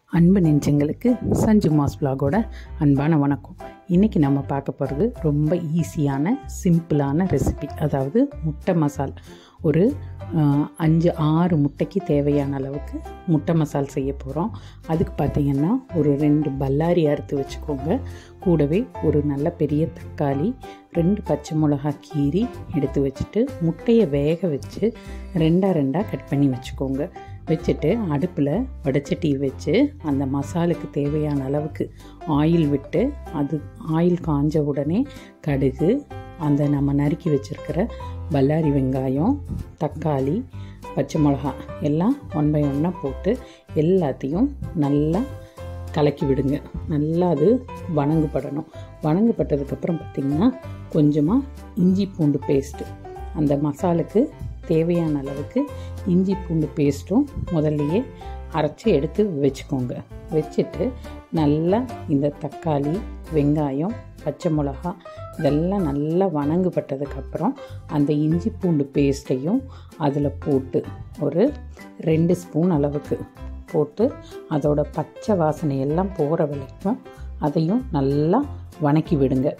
அன்பு நெஞ்சங்களுக்கு சஞ்சு மாஸ் vlog-ஓட அன்பான வணக்கம் இன்றைக்கி நம்ம பார்க்க போகிறது ரொம்ப ஈஸியான சிம்பிளான ரெசிபி அதாவது முட்டை மசால் ஒரு ஆஹ், அஞ்சு ஆறு முட்டைக்கு தேவையான அளவுக்கு முட்டை மசால் செய்ய போகிறோம் அதுக்கு பார்த்திங்கன்னா ஒரு ரெண்டு பல்லாரி அறுத்து வச்சுக்கோங்க கூடவே ஒரு நல்ல பெரிய தக்காளி ரெண்டு பச்சை மிளகா கீரி எடுத்து வச்சுட்டு முட்டையை வேக வச்சு ரெண்டாக ரெண்டாக கட் பண்ணி வச்சுக்கோங்க வச்சுட்டு அடுப்பில் வடைச்சட்டி வச்சு அந்த மசாலுக்கு தேவையான அளவுக்கு ஆயில் விட்டு அது ஆயில் காஞ்ச உடனே கடுகு அந்த நம்ம நறுக்கி வச்சுருக்கிற பல்லாரி வெங்காயம் தக்காளி பச்சை மிளகா எல்லாம் ஒன் பை ஒன்னாக போட்டு எல்லாத்தையும் நல்லா கலக்கி விடுங்க நல்லா அது வணங்குபடணும் வணங்குபட்டதுக்கப்புறம் பார்த்திங்கன்னா கொஞ்சமாக இஞ்சி பூண்டு பேஸ்ட்டு அந்த மசாலுக்கு தேவையான அளவுக்கு இஞ்சி பூண்டு பேஸ்ட்டும் முதல்லையே அரைச்சி எடுத்து வச்சுக்கோங்க வச்சுட்டு நல்லா இந்த தக்காளி வெங்காயம் பச்சை மிளகா இதெல்லாம் நல்லா வணங்குபட்டதுக்கப்புறம் அந்த இஞ்சி பூண்டு பேஸ்ட்டையும் அதில் போட்டு ஒரு ரெண்டு ஸ்பூன் அளவுக்கு போட்டு அதோட பச்சை வாசனை எல்லாம் போகிற வரைக்கும் அதையும் நல்லா வணக்கி விடுங்க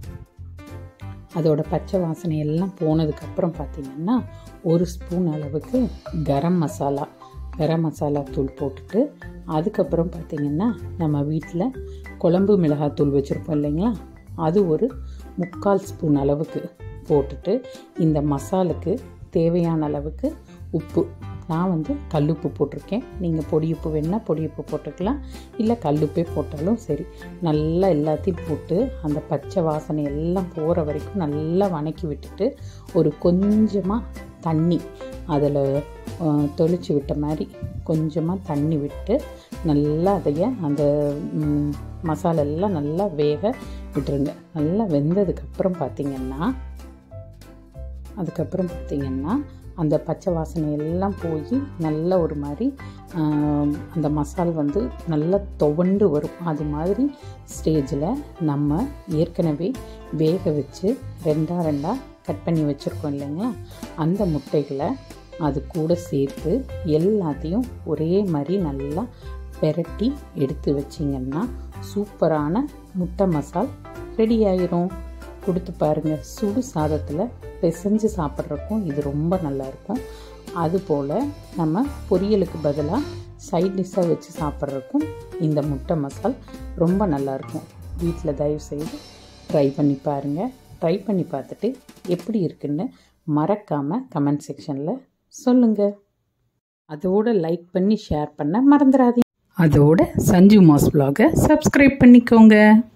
அதோட பச்சை வாசனை எல்லாம் போனதுக்கப்புறம் பார்த்தீங்கன்னா ஒரு ஸ்பூன் அளவுக்கு கரம் மசாலா கரம் மசாலா தூள் போட்டுட்டு அதுக்கப்புறம் பார்த்தீங்கன்னா நம்ம வீட்டில் குழம்பு மிளகாத்தூள் வச்சுருப்போம் இல்லைங்களா அது ஒரு முக்கால் ஸ்பூன் அளவுக்கு போட்டுட்டு இந்த மசாலுக்கு தேவையான அளவுக்கு உப்பு நான் வந்து கல்லுப்பு போட்டிருக்கேன் நீங்கள் பொடியுப்பு வேணால் பொடியுப்பு போட்டுக்கலாம் இல்லை கல்லுப்பே போட்டாலும் சரி நல்லா எல்லாத்தையும் போட்டு அந்த பச்சை வாசனை எல்லாம் போகிற வரைக்கும் நல்லா வணக்கி விட்டுட்டு ஒரு கொஞ்சமாக தண்ணி அதில் தொளிச்சு விட்ட மாதிரி கொஞ்சமாக தண்ணி விட்டு நல்லா அதைய அந்த ம், மசாலா எல்லாம் நல்லா வேக விட்டுருங்க நல்லா வெந்ததுக்கப்புறம் பார்த்திங்கன்னா அதுக்கப்புறம் பார்த்திங்கன்னா அந்த பச்சை வாசனை எல்லாம் போய் நல்ல ஒரு மாதிரி ஆம், அந்த மசால் வந்து நல்லா துவண்டு வரும் அது மாதிரி ஸ்டேஜில் நம்ம ஏற்கனவே வேக வச்சு ரெண்டா ரெண்டா கட் பண்ணி வச்சுருக்கோம் இல்லைங்களா அந்த முட்டைகளை அது கூட சேர்த்து எல்லாத்தையும் ஒரே மாதிரி நல்லா பெரட்டி எடுத்து வச்சிங்கன்னா சூப்பரான முட்டை மசால் ரெடி ஆயிரும் கொடுத்து பாருங்கள் சுடு சாதத்தில் பிசைஞ்சு சாப்பிட்றக்கும் இது ரொம்ப நல்லாயிருக்கும் அதுபோல் நம்ம பொரியலுக்கு பதிலாக சைட் டிஷ்ஷாக வச்சு சாப்பிட்றக்கும் இந்த முட்டை மசால் ரொம்ப நல்லாயிருக்கும் வீட்டில் தயவு செய்து ட்ரை பண்ணி பாருங்கள் ட்ரை பண்ணி பார்த்துட்டு எப்படி இருக்குன்னு மறக்காமல் கமெண்ட் செக்ஷனில் சொல்லுங்கள் அதோட லைக் பண்ணி ஷேர் பண்ண மறந்துடாதீங்க அதோட சஞ்சீவ் மாஸ் vlog-அ சப்ஸ்கிரைப் பண்ணிக்கோங்க